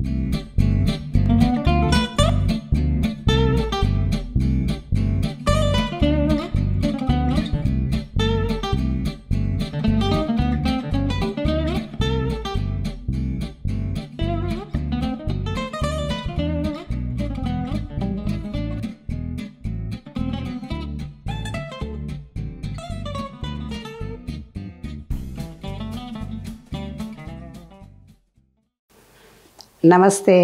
ನಮಸ್ತೆ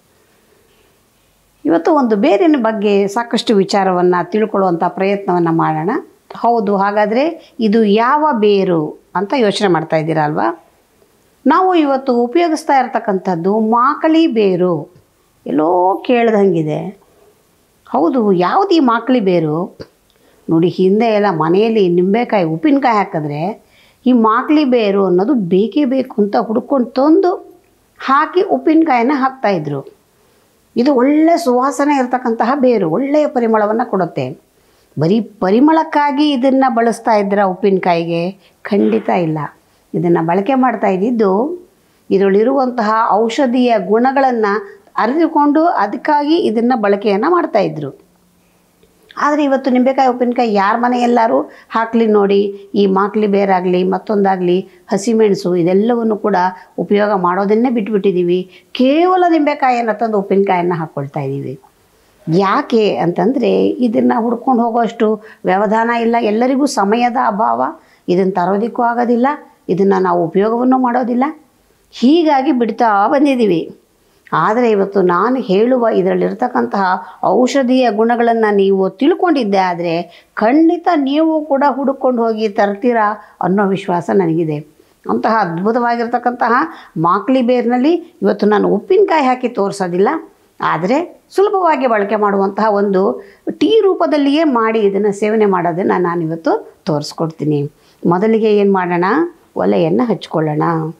ಇವತ್ತು ಒಂದು ಬೇರಿನ ಬಗ್ಗೆ ಸಾಕಷ್ಟು ವಿಚಾರವನ್ನು ತಿಳ್ಕೊಳ್ಳುವಂಥ ಪ್ರಯತ್ನವನ್ನು ಮಾಡೋಣ ಹೌದು ಹಾಗಾದರೆ ಇದು ಯಾವ ಬೇರು ಅಂತ ಯೋಚನೆ ಮಾಡ್ತಾ ಇದ್ದೀರಾ ಅಲ್ವಾ ನಾವು ಇವತ್ತು ಉಪಯೋಗಿಸ್ತಾ ಇರತಕ್ಕಂಥದ್ದು ಮಾಕಳಿ ಬೇರು ಎಲ್ಲೋ ಕೇಳ್ದಂಗಿದೆ ಹೌದು ಯಾವುದು ಈ ಮಾಕಳಿ ಬೇರು ನೋಡಿ ಹಿಂದೆ ಎಲ್ಲ ಮನೆಯಲ್ಲಿ ನಿಂಬೆಕಾಯಿ ಉಪ್ಪಿನಕಾಯಿ ಹಾಕಿದ್ರೆ ಈ ಮಾಕ್ಲಿ ಬೇರು ಅನ್ನೋದು ಬೇಕೇ ಬೇಕು ಅಂತ ಹುಡ್ಕೊಂಡು ತಂದು ಹಾಕಿ ಉಪ್ಪಿನಕಾಯಿನ ಹಾಕ್ತಾಯಿದ್ರು ಇದು ಒಳ್ಳೆ ಸುವಾಸನೆ ಇರತಕ್ಕಂತಹ ಬೇರು ಒಳ್ಳೆಯ ಪರಿಮಳವನ್ನು ಕೊಡುತ್ತೆ ಬರೀ ಪರಿಮಳಕ್ಕಾಗಿ ಇದನ್ನು ಬಳಸ್ತಾ ಇದ್ದೀರಾ ಉಪ್ಪಿನಕಾಯಿಗೆ ಖಂಡಿತ ಇಲ್ಲ ಇದನ್ನು ಬಳಕೆ ಮಾಡ್ತಾ ಇದ್ದಿದ್ದು ಇದರಲ್ಲಿರುವಂತಹ ಔಷಧೀಯ ಗುಣಗಳನ್ನು ಅರಿತುಕೊಂಡು ಅದಕ್ಕಾಗಿ ಇದನ್ನು ಬಳಕೆಯನ್ನು ಮಾಡ್ತಾಯಿದ್ರು ಆದರೆ ಇವತ್ತು ನಿಂಬೆಕಾಯಿ ಉಪ್ಪಿನಕಾಯಿ ಯಾರ ಮನೆಯೆಲ್ಲರೂ ಹಾಕಲಿ ನೋಡಿ ಈ ಮಾಕ್ಲಿ ಬೇರಾಗಲಿ ಮತ್ತೊಂದಾಗಲಿ ಹಸಿಮೆಣಸು ಇದೆಲ್ಲವನ್ನು ಕೂಡ ಉಪಯೋಗ ಮಾಡೋದನ್ನೇ ಬಿಟ್ಬಿಟ್ಟಿದ್ದೀವಿ ಕೇವಲ ನಿಂಬೆಕಾಯಿಯನ್ನು ತಂದು ಉಪ್ಪಿನಕಾಯನ್ನು ಹಾಕ್ಕೊಳ್ತಾ ಇದ್ದೀವಿ ಯಾಕೆ ಅಂತಂದರೆ ಇದನ್ನು ಹುಡ್ಕೊಂಡು ಹೋಗೋಷ್ಟು ವ್ಯವಧಾನ ಇಲ್ಲ ಎಲ್ಲರಿಗೂ ಸಮಯದ ಅಭಾವ ಇದನ್ನು ತರೋದಕ್ಕೂ ಆಗೋದಿಲ್ಲ ಇದನ್ನು ನಾವು ಉಪಯೋಗವನ್ನು ಮಾಡೋದಿಲ್ಲ ಹೀಗಾಗಿ ಬಿಡ್ತಾ ಬಂದಿದ್ದೀವಿ ಆದರೆ ಇವತ್ತು ನಾನು ಹೇಳುವ ಇದರಲ್ಲಿರ್ತಕ್ಕಂತಹ ಔಷಧೀಯ ಗುಣಗಳನ್ನು ನೀವು ತಿಳ್ಕೊಂಡಿದ್ದೆ ಆದರೆ ಖಂಡಿತ ನೀವು ಕೂಡ ಹುಡುಕೊಂಡು ಹೋಗಿ ತರ್ತೀರಾ ಅನ್ನೋ ವಿಶ್ವಾಸ ನನಗಿದೆ ಅಂತಹ ಅದ್ಭುತವಾಗಿರ್ತಕ್ಕಂತಹ ಮಾಕ್ಲಿ ಬೇರ್ನಲ್ಲಿ ಇವತ್ತು ನಾನು ಉಪ್ಪಿನಕಾಯಿ ಹಾಕಿ ತೋರಿಸೋದಿಲ್ಲ ಆದರೆ ಸುಲಭವಾಗಿ ಬಳಕೆ ಮಾಡುವಂತಹ ಒಂದು ಟೀ ರೂಪದಲ್ಲಿಯೇ ಮಾಡಿ ಇದನ್ನು ಸೇವನೆ ಮಾಡೋದನ್ನು ನಾನಿವತ್ತು ತೋರಿಸ್ಕೊಡ್ತೀನಿ ಮೊದಲಿಗೆ ಏನು ಮಾಡೋಣ ಒಲೆಯನ್ನು ಹಚ್ಕೊಳ್ಳೋಣ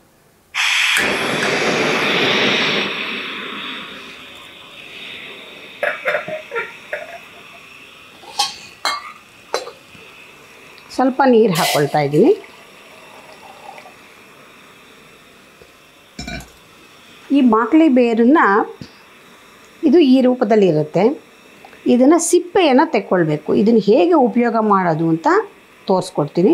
ಸ್ವಲ್ಪ ನೀರು ಹಾಕ್ಕೊಳ್ತಾ ಇದ್ದೀನಿ ಈ ಮಾಕ್ಲಿ ಬೇರನ್ನು ಇದು ಈ ರೂಪದಲ್ಲಿ ಇರುತ್ತೆ ಇದನ್ನು ಸಿಪ್ಪೆಯನ್ನು ತೆಕ್ಕೊಳ್ಬೇಕು ಇದನ್ನು ಹೇಗೆ ಉಪಯೋಗ ಮಾಡೋದು ಅಂತ ತೋರಿಸ್ಕೊಡ್ತೀನಿ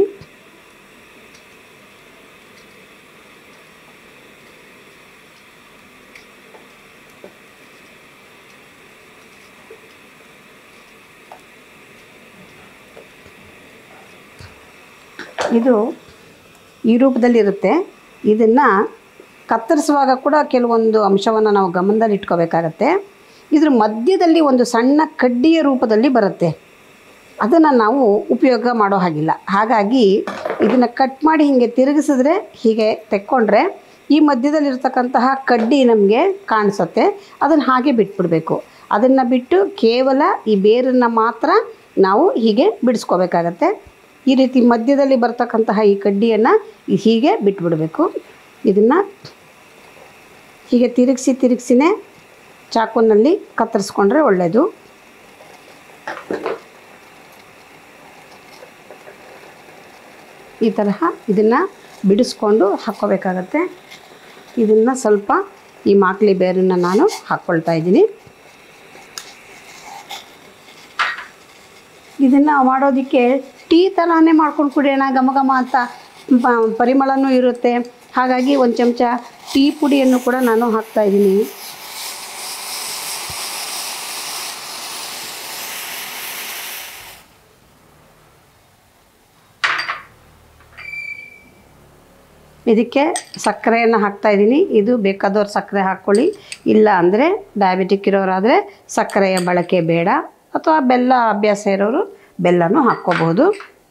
ಇದು ಈ ರೂಪದಲ್ಲಿರುತ್ತೆ ಇದನ್ನು ಕತ್ತರಿಸುವಾಗ ಕೂಡ ಕೆಲವೊಂದು ಅಂಶವನ್ನು ನಾವು ಗಮನದಲ್ಲಿ ಇಟ್ಕೋಬೇಕಾಗತ್ತೆ ಇದ್ರ ಮಧ್ಯದಲ್ಲಿ ಒಂದು ಸಣ್ಣ ಕಡ್ಡಿಯ ರೂಪದಲ್ಲಿ ಬರುತ್ತೆ ಅದನ್ನು ನಾವು ಉಪಯೋಗ ಮಾಡೋ ಹಾಗಿಲ್ಲ ಹಾಗಾಗಿ ಇದನ್ನು ಕಟ್ ಮಾಡಿ ಹೀಗೆ ತಿರುಗಿಸಿದ್ರೆ ಹೀಗೆ ತೆಕ್ಕೊಂಡ್ರೆ ಈ ಮಧ್ಯದಲ್ಲಿರ್ತಕ್ಕಂತಹ ಕಡ್ಡಿ ನಮಗೆ ಕಾಣಿಸುತ್ತೆ ಅದನ್ನು ಹಾಗೆ ಬಿಟ್ಬಿಡಬೇಕು ಅದನ್ನು ಬಿಟ್ಟು ಕೇವಲ ಈ ಬೇರನ್ನು ಮಾತ್ರ ನಾವು ಹೀಗೆ ಬಿಡಿಸ್ಕೋಬೇಕಾಗತ್ತೆ ಈ ರೀತಿ ಮಧ್ಯದಲ್ಲಿ ಬರ್ತಕ್ಕಂತಹ ಈ ಕಡ್ಡಿಯನ್ನು ಹೀಗೆ ಬಿಟ್ಬಿಡಬೇಕು ಇದನ್ನು ಹೀಗೆ ತಿರುಗಿಸಿ ತಿರುಗಿಸಿನೇ ಚಾಕುನಲ್ಲಿ ಕತ್ತರಿಸ್ಕೊಂಡ್ರೆ ಒಳ್ಳೆಯದು ಈ ತರಹ ಇದನ್ನು ಬಿಡಿಸ್ಕೊಂಡು ಹಾಕ್ಕೋಬೇಕಾಗತ್ತೆ ಇದನ್ನು ಸ್ವಲ್ಪ ಈ ಮಾಕ್ಲಿ ಬೇರನ್ನು ನಾನು ಹಾಕ್ಕೊಳ್ತಾ ಇದ್ದೀನಿ ಇದನ್ನು ಮಾಡೋದಕ್ಕೆ ಟೀ ಥರನೇ ಮಾಡ್ಕೊಂಡು ಕುಡಿಯೋಣ ಘಮ ಘಮ ಅಂತ ಪ- ಪರಿಮಳನೂ ಇರುತ್ತೆ ಹಾಗಾಗಿ ಒಂದು ಚಮಚ ಟೀ ಪುಡಿಯನ್ನು ಕೂಡ ನಾನು ಹಾಕ್ತಾ ಇದ್ದೀನಿ ಇದಕ್ಕೆ ಸಕ್ಕರೆಯನ್ನು ಹಾಕ್ತಾ ಇದ್ದೀನಿ ಇದು ಬೇಕಾದವ್ರು ಸಕ್ಕರೆ ಹಾಕ್ಕೊಳ್ಳಿ ಇಲ್ಲ ಅಂದರೆ ಡಯಾಬಿಟಿಕ್ ಇರೋರಾದರೆ ಸಕ್ಕರೆಯ ಬಳಕೆ ಬೇಡ ಅಥವಾ ಬೆಲ್ಲ ಅಭ್ಯಾಸ ಇರೋರು ಬೆಲ್ಲನೂ ಹಾಕ್ಕೋಬಹುದು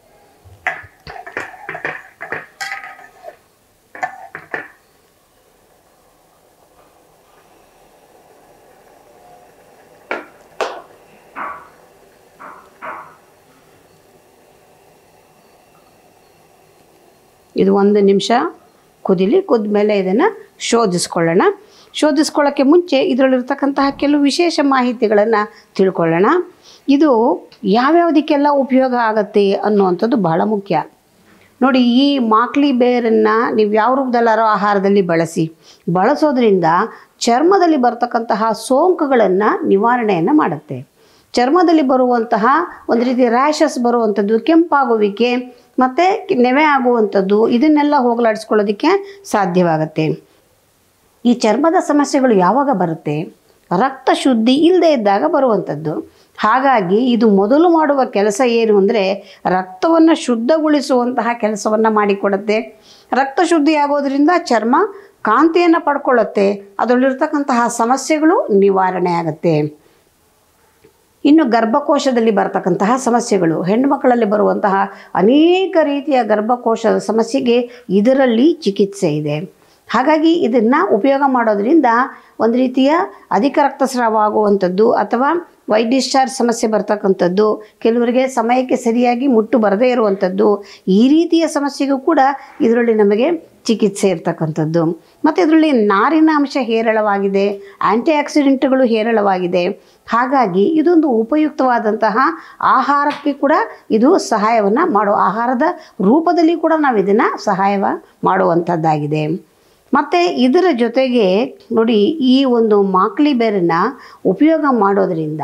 ಇದು ಒಂದು ನಿಮಿಷ ಕುದಿಲಿ ಕುದ್ಮೇಲೆ ಇದನ್ನು ಶೋಧಿಸ್ಕೊಳ್ಳೋಣ ಶೋಧಿಸ್ಕೊಳ್ಳೋಕ್ಕೆ ಮುಂಚೆ ಇದರಲ್ಲಿರ್ತಕ್ಕಂತಹ ಕೆಲವು ವಿಶೇಷ ಮಾಹಿತಿಗಳನ್ನು ತಿಳ್ಕೊಳ್ಳೋಣ ಇದು ಯಾವ್ಯಾವುದಕ್ಕೆಲ್ಲ ಉಪಯೋಗ ಆಗುತ್ತೆ ಅನ್ನುವಂಥದ್ದು ಬಹಳ ಮುಖ್ಯ ನೋಡಿ ಈ ಮಾಕ್ಲಿ ಬೇರನ್ನು ನೀವು ಯಾವ ರೂಪದಲ್ಲಾರೋ ಆಹಾರದಲ್ಲಿ ಬಳಸಿ ಬಳಸೋದ್ರಿಂದ ಚರ್ಮದಲ್ಲಿ ಬರ್ತಕ್ಕಂತಹ ಸೋಂಕುಗಳನ್ನು ನಿವಾರಣೆಯನ್ನು ಮಾಡುತ್ತೆ ಚರ್ಮದಲ್ಲಿ ಬರುವಂತಹ ಒಂದು ರೀತಿ ರ್ಯಾಷಸ್ ಬರುವಂಥದ್ದು ಕೆಂಪಾಗುವಿಕೆ ಮತ್ತು ನೆವೆ ಆಗುವಂಥದ್ದು ಇದನ್ನೆಲ್ಲ ಹೋಗಲಾಡಿಸ್ಕೊಳ್ಳೋದಕ್ಕೆ ಸಾಧ್ಯವಾಗುತ್ತೆ ಈ ಚರ್ಮದ ಸಮಸ್ಯೆಗಳು ಯಾವಾಗ ಬರುತ್ತೆ ರಕ್ತ ಶುದ್ಧಿ ಇಲ್ಲದೆ ಇದ್ದಾಗ ಬರುವಂಥದ್ದು ಹಾಗಾಗಿ ಇದು ಮೊದಲು ಮಾಡುವ ಕೆಲಸ ಏನು ಅಂದರೆ ರಕ್ತವನ್ನು ಶುದ್ಧಗೊಳಿಸುವಂತಹ ಕೆಲಸವನ್ನು ಮಾಡಿಕೊಡುತ್ತೆ ರಕ್ತ ಶುದ್ಧಿ ಆಗೋದ್ರಿಂದ ಚರ್ಮ ಕಾಂತಿಯನ್ನು ಪಡ್ಕೊಳ್ಳುತ್ತೆ ಅದರಲ್ಲಿರ್ತಕ್ಕಂತಹ ಸಮಸ್ಯೆಗಳು ನಿವಾರಣೆ ಆಗುತ್ತೆ ಇನ್ನು ಗರ್ಭಕೋಶದಲ್ಲಿ ಬರ್ತಕ್ಕಂತಹ ಸಮಸ್ಯೆಗಳು ಹೆಣ್ಣುಮಕ್ಕಳಲ್ಲಿ ಬರುವಂತಹ ಅನೇಕ ರೀತಿಯ ಗರ್ಭಕೋಶದ ಸಮಸ್ಯೆಗೆ ಇದರಲ್ಲಿ ಚಿಕಿತ್ಸೆ ಇದೆ ಹಾಗಾಗಿ ಇದನ್ನು ಉಪಯೋಗ ಮಾಡೋದ್ರಿಂದ ಒಂದು ರೀತಿಯ ಅಧಿಕ ರಕ್ತಸ್ರಾವ ಆಗುವಂಥದ್ದು ಅಥವಾ ವೈಟ್ ಡಿಸ್ಚಾರ್ಜ್ ಸಮಸ್ಯೆ ಬರ್ತಕ್ಕಂಥದ್ದು ಕೆಲವರಿಗೆ ಸಮಯಕ್ಕೆ ಸರಿಯಾಗಿ ಮುಟ್ಟು ಬರದೇ ಇರುವಂಥದ್ದು ಈ ರೀತಿಯ ಸಮಸ್ಯೆಗೂ ಕೂಡ ಇದರಲ್ಲಿ ನಮಗೆ ಚಿಕಿತ್ಸೆ ಇರ್ತಕ್ಕಂಥದ್ದು ಮತ್ತು ಇದರಲ್ಲಿ ನಾರಿನ ಅಂಶ ಹೇರಳವಾಗಿದೆ ಆ್ಯಂಟಿ ಆಕ್ಸಿಡೆಂಟ್ಗಳು ಹೇರಳವಾಗಿದೆ ಹಾಗಾಗಿ ಇದೊಂದು ಉಪಯುಕ್ತವಾದಂತಹ ಆಹಾರಕ್ಕೆ ಕೂಡ ಇದು ಸಹಾಯವನ್ನು ಮಾಡೋ ಆಹಾರದ ರೂಪದಲ್ಲಿ ಕೂಡ ನಾವು ಇದನ್ನು ಸಹಾಯವ ಮಾಡುವಂಥದ್ದಾಗಿದೆ ಮತ್ತು ಇದರ ಜೊತೆಗೆ ನೋಡಿ ಈ ಒಂದು ಮಾಕ್ಲಿ ಬೇರನ್ನು ಉಪಯೋಗ ಮಾಡೋದರಿಂದ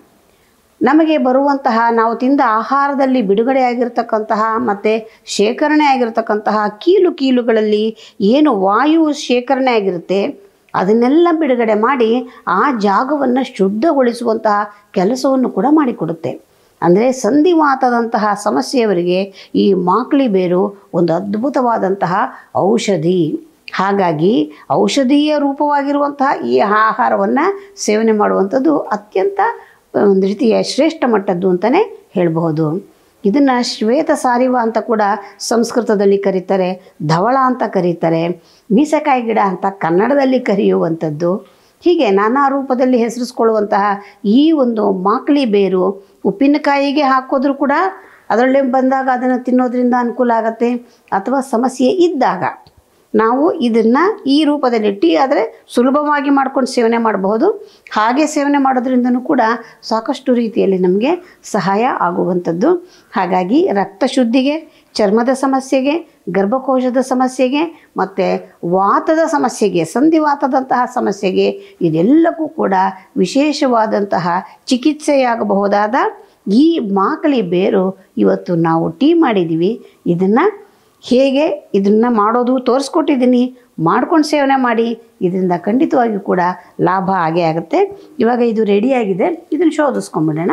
ನಮಗೆ ಬರುವಂತಹ ನಾವು ತಿಂದ ಆಹಾರದಲ್ಲಿ ಬಿಡುಗಡೆ ಆಗಿರ್ತಕ್ಕಂತಹ ಮತ್ತು ಶೇಖರಣೆ ಆಗಿರ್ತಕ್ಕಂತಹ ಕೀಲು ಕೀಲುಗಳಲ್ಲಿ ಏನು ವಾಯು ಶೇಖರಣೆ ಆಗಿರುತ್ತೆ ಅದನ್ನೆಲ್ಲ ಬಿಡುಗಡೆ ಮಾಡಿ ಆ ಜಾಗವನ್ನು ಶುದ್ಧಗೊಳಿಸುವಂತಹ ಕೆಲಸವನ್ನು ಕೂಡ ಮಾಡಿಕೊಡುತ್ತೆ ಅಂದರೆ ಸಂಧಿವಾತದಂತಹ ಸಮಸ್ಯೆಯವರಿಗೆ ಈ ಮಾಕ್ಲಿ ಬೇರು ಒಂದು ಅದ್ಭುತವಾದಂತಹ ಔಷಧಿ ಹಾಗಾಗಿ ಔಷಧೀಯ ರೂಪವಾಗಿರುವಂತಹ ಈ ಆಹಾರವನ್ನು ಸೇವನೆ ಮಾಡುವಂಥದ್ದು ಅತ್ಯಂತ ಒಂದು ರೀತಿಯ ಶ್ರೇಷ್ಠ ಮಟ್ಟದ್ದು ಅಂತಲೇ ಹೇಳಬಹುದು ಇದನ್ನು ಶ್ವೇತ ಸಾರಿವ ಅಂತ ಕೂಡ ಸಂಸ್ಕೃತದಲ್ಲಿ ಕರೀತಾರೆ ಧವಳ ಅಂತ ಕರೀತಾರೆ ಮೀಸೆಕಾಯಿ ಗಿಡ ಅಂತ ಕನ್ನಡದಲ್ಲಿ ಕರೆಯುವಂಥದ್ದು ಹೀಗೆ ನಾನಾ ರೂಪದಲ್ಲಿ ಹೆಸರಿಸ್ಕೊಳ್ಳುವಂತಹ ಈ ಒಂದು ಮಾಕ್ಲಿ ಬೇರು ಉಪ್ಪಿನಕಾಯಿಗೆ ಹಾಕೋದ್ರೂ ಕೂಡ ಅದರಲ್ಲೇ ಬಂದಾಗ ಅದನ್ನು ತಿನ್ನೋದ್ರಿಂದ ಅನುಕೂಲ ಆಗುತ್ತೆ ಅಥವಾ ಸಮಸ್ಯೆ ಇದ್ದಾಗ ನಾವು ಇದನ್ನು ಈ ರೂಪದಲ್ಲಿ ಟೀ ಆದರೆ ಸುಲಭವಾಗಿ ಮಾಡ್ಕೊಂಡು ಸೇವನೆ ಮಾಡಬಹುದು ಹಾಗೆ ಸೇವನೆ ಮಾಡೋದ್ರಿಂದನೂ ಕೂಡ ಸಾಕಷ್ಟು ರೀತಿಯಲ್ಲಿ ನಮಗೆ ಸಹಾಯ ಆಗುವಂಥದ್ದು ಹಾಗಾಗಿ ರಕ್ತ ಶುದ್ಧಿಗೆ ಚರ್ಮದ ಸಮಸ್ಯೆಗೆ ಗರ್ಭಕೋಶದ ಸಮಸ್ಯೆಗೆ ಮತ್ತು ವಾತದ ಸಮಸ್ಯೆಗೆ ಸಂಧಿವಾತದಂತಹ ಸಮಸ್ಯೆಗೆ ಇದೆಲ್ಲಕ್ಕೂ ಕೂಡ ವಿಶೇಷವಾದಂತಹ ಚಿಕಿತ್ಸೆಯಾಗಬಹುದಾದ ಈ ಮಾಕಳಿ ಬೇರು ಇವತ್ತು ನಾವು ಟೀ ಮಾಡಿದ್ದೀವಿ ಇದನ್ನು ಹೇಗೆ ಇದನ್ನು ಮಾಡೋದು ತೋರಿಸ್ಕೊಟ್ಟಿದ್ದೀನಿ ಮಾಡ್ಕೊಂಡು ಸೇವನೆ ಮಾಡಿ ಇದರಿಂದ ಖಂಡಿತವಾಗಿಯೂ ಕೂಡ ಲಾಭ ಆಗೇ ಆಗುತ್ತೆ ಇವಾಗ ಇದು ರೆಡಿಯಾಗಿದೆ ಇದನ್ನು ಶೋಧಿಸ್ಕೊಂಬಿಡೋಣ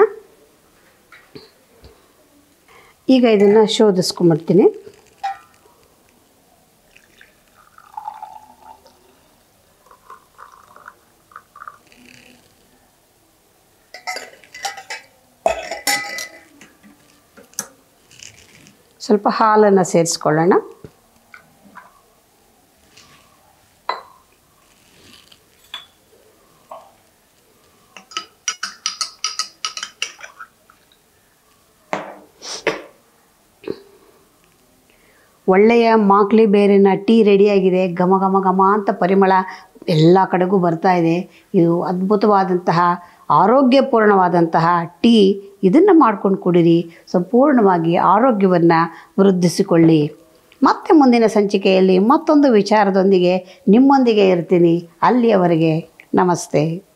ಈಗ ಇದನ್ನು ಶೋಧಿಸ್ಕೊಂಬಿಡ್ತೀನಿ ಸ್ವಲ್ಪ ಹಾಲನ್ನು ಸೇರಿಸ್ಕೊಳ್ಳೋಣ ಒಳ್ಳೆಯ ಮಾಕ್ಲಿ ಬೇರಿನ ಟೀ ರೆಡಿಯಾಗಿದೆ ಘಮ ಘಮ ಘಮ ಅಂತ ಪರಿಮಳ ಎಲ್ಲ ಕಡೆಗೂ ಬರ್ತಾ ಇದೆ ಇದು ಅದ್ಭುತವಾದಂತಹ ಆರೋಗ್ಯಪೂರ್ಣವಾದಂತಹ ಟೀ ಇದನ್ನು ಮಾಡ್ಕೊಂಡು ಕುಡೀರಿ ಸಂಪೂರ್ಣವಾಗಿ ಆರೋಗ್ಯವನ್ನು ವೃದ್ಧಿಸಿಕೊಳ್ಳಿ ಮತ್ತೆ ಮುಂದಿನ ಸಂಚಿಕೆಯಲ್ಲಿ ಮತ್ತೊಂದು ವಿಚಾರದೊಂದಿಗೆ ನಿಮ್ಮೊಂದಿಗೆ ಇರ್ತೀನಿ ಅಲ್ಲಿಯವರೆಗೆ ನಮಸ್ತೆ